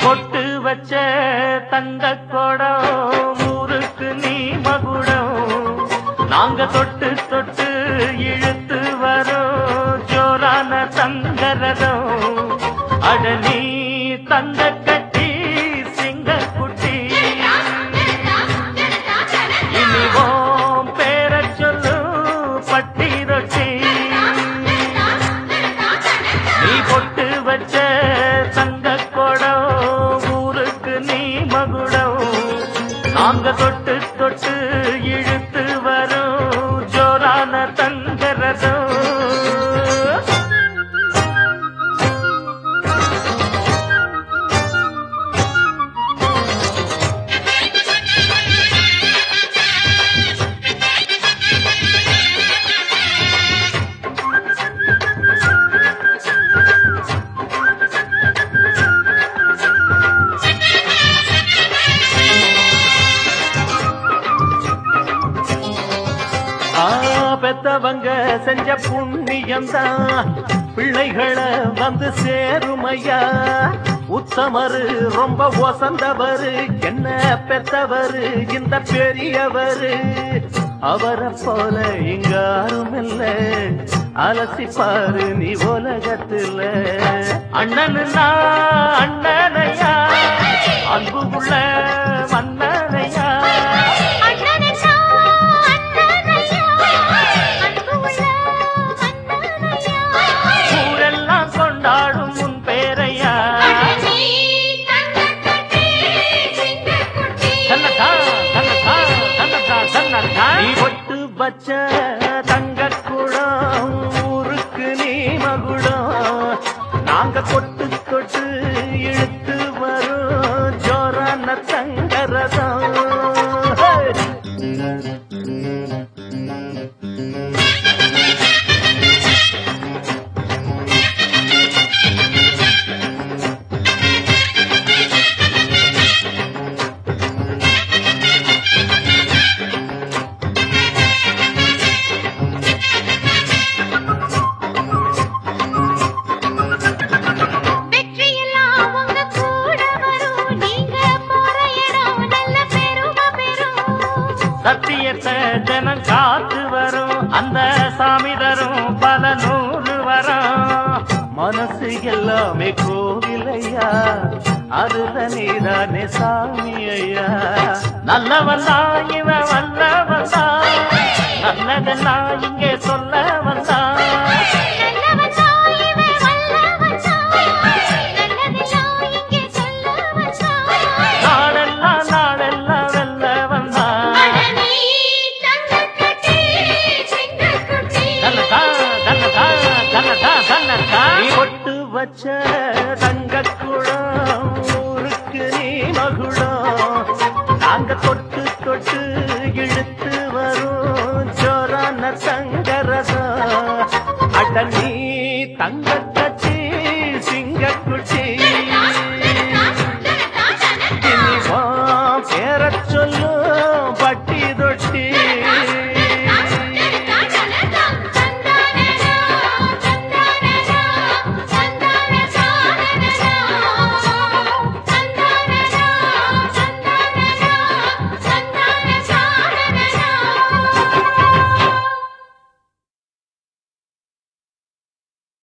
பொட்டு வச்ச தங்க குடம் ஊருக்கு நீ மகுடம் நாங்க தொட்டு தொட்டு இழுத்து வரோம் ஜோரான தங்கரதம் அட நீ தங்க கட்டி சிங்க குட்டி இனிவோம் பேர சொல்லு பட்டி ரொட்டி நீ பொட்டு வச்ச தங்க குடம் ஊருக்கு நீ மகுடம் நாங்க தொட்டு தொட்டு இழுத்து வரும் ஜோரான தங்கரதம் ஆ, பெத்தவங்க செஞ்ச புண்ணியம்தான் பிள்ளைகளை வந்து சேருமையா உத்தமரு ரொம்ப ஒசந்தவரு என்ன பெத்தவரு இந்த பெரியவரு அவரை போல இங்க யாரும் இல்ல அலசி பாரு நீ உலகத்துல அண்ணனுன்னா அண்ணனையா அன்பு உள்ள மன்னனையா ஊரெல்லாம் கொண்டாடும் உன் பேரையா தன்னதா, தன்னதா, தன்னதா, தன்னதா. நீ ஒட்டு வச்ச தங்க குடம் ஊருக்கு நீ மகுடம் நாங்க கொட்டு கொட்டு இழுத்து வரும் ஜோரான தங்கரதம் ஹே! சத்தியத்தை ஜனம் காத்து வரும் அந்த சாமி தரும் பல நூறு வரும் மனசு எல்லாமே கோவிலையா அதுல நீதானே சாமி ஐயா நல்லவன்தா இவன் வல்லவன்தா நல்லதெல்லாம் இங்கே சொல்ல வந்தா நாளெல்லாம் நாளெல்லாம் வெல்ல வந்தா தன்னதா, தன்னதா, தன்னதா, தன்னதா. நீ ஒட்டு வச்ச தங்க குடம் ஊருக்கு நீ மகுடம் நாங்க தொட்டு